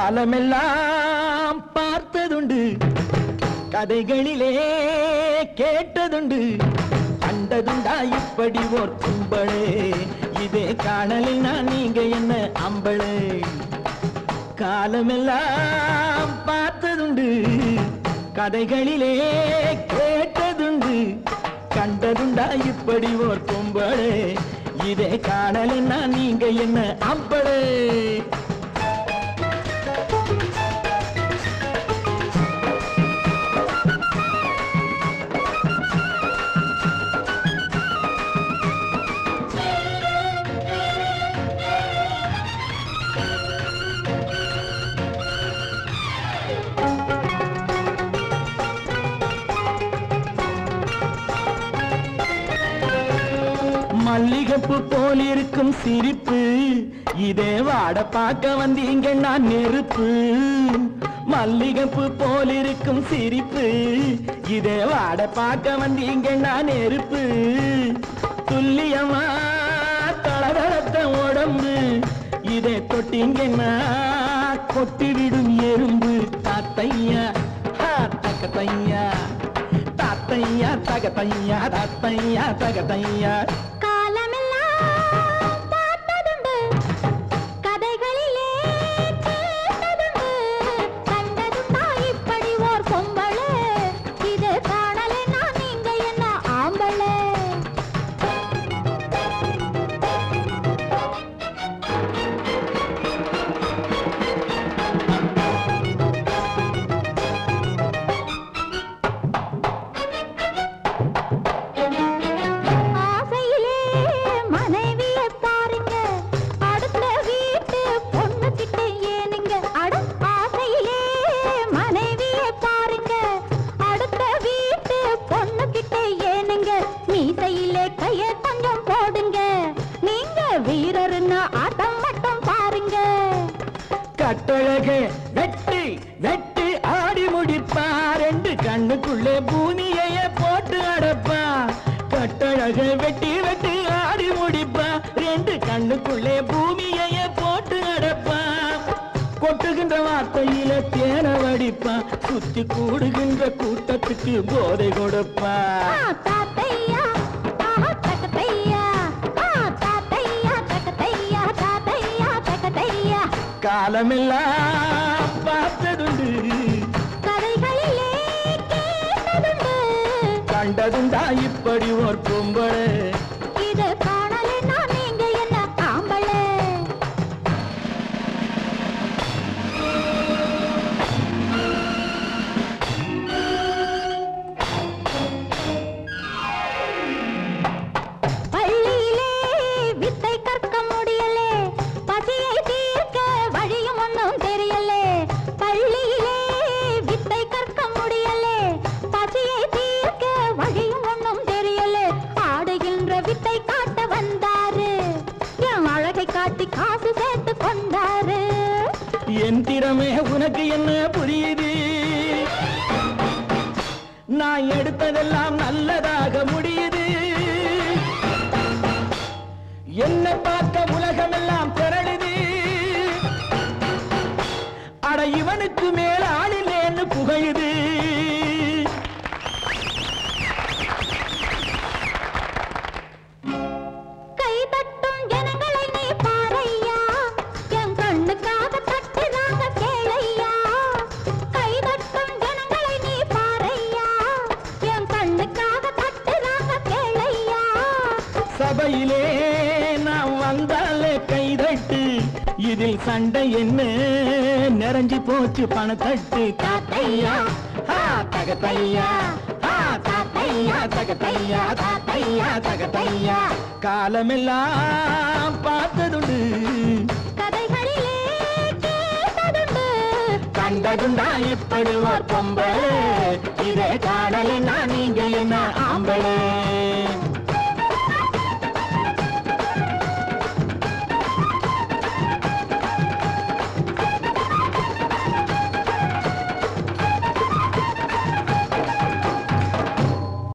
காலமெல்லாம் பார்த்ததுண்டு கதைகளிலே கேட்டதுண்டு கண்டதுண்டா இப்படி ஓர் கும்பளே இதே காணலினா நீங்க என்ன அம்பளே காலமெல்லாம் பார்த்ததுண்டு கதைகளிலே கேட்டதுண்டு கண்டதுண்டா இப்படி ஓர் கும்பளே இதே காணலினா நீங்க என்ன அம்பளே மல்லிகைப்பூ போல் இருக்கும் சிரிப்பு இதே வாட பார்க்க வந்தீங்க நான் நெருப்பு மல்லிகைப்பூ போல் இருக்கும் சிரிப்பு இதே வாட பார்க்க வந்தீங்க நான் நெருப்பு துல்லியமா தளதளத்த உடம்பு இதை தொட்டீங்கன்னா கொட்டி விடும் எறும்பு தாத்தையா ஹா, தக்கத்தையா தாத்தையா தகத்தையா தாத்தையா தகத்தையா காலமெல்லாம் பார்த்ததுண்டு கதைகளிலே கேட்டதுண்டு கண்டதுண்டா இப்படி ஓர் பொம்பளே இது காணலைன்னா நீங்க என்ன ஆம்பளே ஆசையிலே மனைவியை பாருங்க அடுத்த வீட்டு பொண்ணு கிட்ட ஏனுங்க அட ஆசையிலே மனைவியை பாருங்க அடுத்த வீட்டு பொண்ணு கிட்ட ஏனுங்க மீசையிலே கைய கொஞ்சம் போடுங்க நீங்க வீரர்னு ஆட்டம் மட்டும் பாருங்க கட்டழகே வெட்டி வெட்டி ஆடி முடிப்பா ரெண்டு கண்ணுக்குள்ளே பூமியைய போட்டு அடப்பா கட்டழகே வெட்டி வெட்டி ஆடி முடிப்பா ரெண்டு கண்ணுக்குள்ளே பூமியைய போட்டு அடப்பா கொட்டுகின்ற வார்த்தையில தேன வடிப்பா சுத்தி கூடுகின்ற கூட்டத்துக்கு போதை கொடுப்பா ஆ, தாத்தையா, ஆஹா, தக்கத்தையா. ஆ, தாத்தையா, தக்கத்தையா, தாத்தையா, தக்கத்தையா. காலமெல்லாம் பார்த்ததுண்டு கதைகளிலே கேட்டதுண்டு. கண்டதுண்டா இப்படி ஒரு பொம்பளை இது காணலைன்னா நீங்க என்ன ஆம்பளை பள்ளியிலே வித்தை கற்க முடியலே பசியை தீர்க்க வழியும் ஒன்றும் தெரியலே பள்ளியிலே வித்தை கற்க முடியலே பசியை தீர்க்க வழியும் ஒன்றும் தெரியலே ஆடுகின்ற வித்தை காட்ட வந்தாரு என் அழகை காட்டி காசு சேர்த்து கொண்டாரு என் திறமை உனக்கு என்ன புரியுது நான் எடுத்ததெல்லாம் நல்லதாக முடியுது என்னை பார்க்க உலகமெல்லாம் திரளுது அட இவனுக்கு மேல ஆளில்லேன்னு புகழுது கை தட்டும் ஜனங்களை நீ பாரையா என் கண்ணுக்காக தட்டுறாங்க கேளையா கை தட்டும் ஜனங்களை நீ பாரையா என் கண்ணுக்காக தட்டுறாங்க கேளையா சபையிலே நான் வந்தாலே கைதட்டு இதில் சண்டை என்ன நிறைஞ்சு போச்சு பணத்தட்டு தாத்தையா ஆ, தகத்தையா ஆ, தாத்தையா தகத்தையா தாத்தையா தகத்தையா காலமெல்லாம் பார்த்ததுண்டு கதைகளிலே கேட்டதுண்டு கண்டதுண்டா இப்படி ஒரு பொம்பளை இதே காணலினா நீங்க என்ன ஆம்பளை